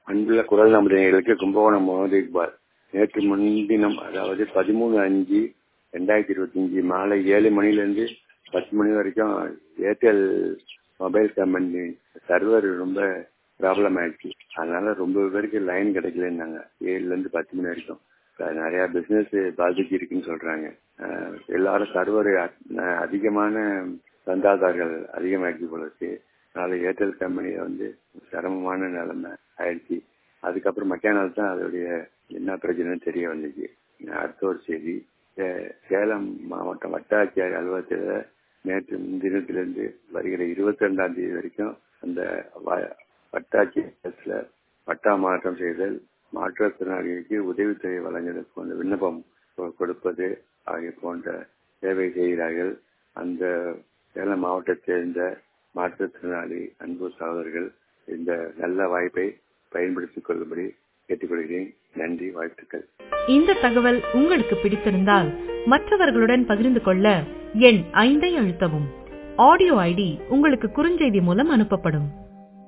அன்புள்ள குரல் நம்பர்களுக்கு கும்பகோணம் முகமது இக்பால் நேற்று முன்தினம் அதாவது பதிமூணு அஞ்சு ரெண்டாயிரத்தி இருபத்தி அஞ்சு மாலை ஏழு மணிலேருந்து பத்து மணி வரைக்கும் ஏர்டெல் மொபைல் கம்பெனி சர்வர் ரொம்ப ப்ராப்ளம் ஆயிடுச்சு அதனால ரொம்ப பேருக்கு லைன் கிடைக்கலன்னாங்க ஏழுலேருந்து பத்து மணி வரைக்கும் நிறைய பிஸ்னஸ் பாதிச்சு இருக்குன்னு சொல்றாங்க எல்லாரும் சர்வர் அதிகமான சந்தாதாரர்கள் அதிகமாயிடுச்சு போல இருக்கு அதனால ஏர்டெல் கம்பெனியில வந்து சிரமமான நிலைமை ஆயிடுச்சு அதுக்கப்புறம் மக்கானால் தான் அதோடைய என்ன பிரச்சனைன்னு தெரிய வந்துச்சு அடுத்த ஒரு செய்தி சேலம் மாவட்டம் வட்டாட்சியர் அலுவலகத்தில் நேற்று முன்தினத்திலிருந்து வருகிற இருபத்தி ரெண்டாம் தேதி வரைக்கும் அந்த வட்டாட்சியர் பட்டா மாற்றம் செய்தல் மாற்றுத்திறனாளிகளுக்கு உதவித்தொகை வழங்குதல் போன்ற விண்ணப்பம் கொடுப்பது ஆகிய போன்ற சேவை செய்கிறார்கள் அந்த சேலம் மாவட்டத்தை சேர்ந்த மாற்றுத்திறனாளி அன்பு சகோதரர்கள் இந்த நல்ல வாய்ப்பை பயன்படுத்திக் கொள்ளும்படி கேட்டுக்கொள்கிறேன் நன்றி வாழ்த்துக்கள் இந்த தகவல் உங்களுக்கு பிடித்திருந்தால் மற்றவர்களுடன் பகிர்ந்து கொள்ள எண் ஐந்தை அழுத்தவும் ஆடியோ ஐடி உங்களுக்கு குறுஞ்செய்தி மூலம் அனுப்பப்படும்